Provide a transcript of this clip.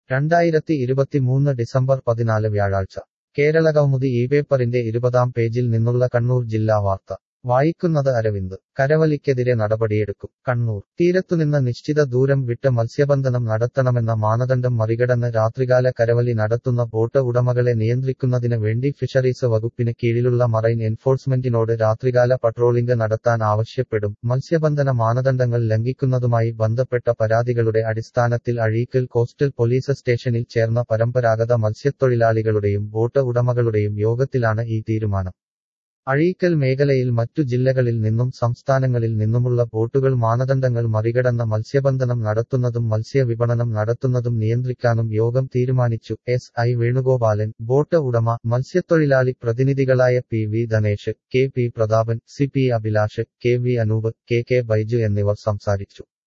രണ്ടായിരത്തി ഇരുപത്തിമൂന്ന് ഡിസംബർ പതിനാല് വ്യാഴാഴ്ച കേരളകൗമുദി ഈ പേപ്പറിന്റെ ഇരുപതാം പേജിൽ നിന്നുള്ള കണ്ണൂർ ജില്ലാ വാർത്ത വായിക്കുന്നത് അരവിന്ദ് കരവലിക്കെതിരെ നടപടിയെടുക്കും കണ്ണൂർ തീരത്തുനിന്ന് നിശ്ചിത ദൂരം വിട്ട് മത്സ്യബന്ധനം നടത്തണമെന്ന മാനദണ്ഡം മറികടന്ന് രാത്രികാല കരവലി നടത്തുന്ന ബോട്ട് ഉടമകളെ നിയന്ത്രിക്കുന്നതിന് വേണ്ടി ഫിഷറീസ് വകുപ്പിന് കീഴിലുള്ള മറൈൻ എൻഫോഴ്സ്മെന്റിനോട് രാത്രികാല പട്രോളിംഗ് നടത്താൻ ആവശ്യപ്പെടും മത്സ്യബന്ധന മാനദണ്ഡങ്ങൾ ലംഘിക്കുന്നതുമായി ബന്ധപ്പെട്ട പരാതികളുടെ അടിസ്ഥാനത്തിൽ അഴീക്കൽ കോസ്റ്റൽ പോലീസ് സ്റ്റേഷനിൽ ചേർന്ന പരമ്പരാഗത മത്സ്യത്തൊഴിലാളികളുടെയും ബോട്ട് ഉടമകളുടെയും യോഗത്തിലാണ് ഈ തീരുമാനം അഴീക്കൽ മേഖലയിൽ മറ്റു ജില്ലകളിൽ നിന്നും സംസ്ഥാനങ്ങളിൽ നിന്നുമുള്ള ബോട്ടുകൾ മാനദണ്ഡങ്ങൾ മറികടന്ന മത്സ്യബന്ധനം നടത്തുന്നതും മത്സ്യവിപണനം നടത്തുന്നതും നിയന്ത്രിക്കാനും യോഗം തീരുമാനിച്ചു എസ് ഐ വേണുഗോപാലൻ ബോട്ട് ഉടമ മത്സ്യത്തൊഴിലാളി പ്രതിനിധികളായ P V Dhanesh K P Prathapan C P Abhilash K V Anoop K K Baiju എന്നിവർ സംസാരിച്ചു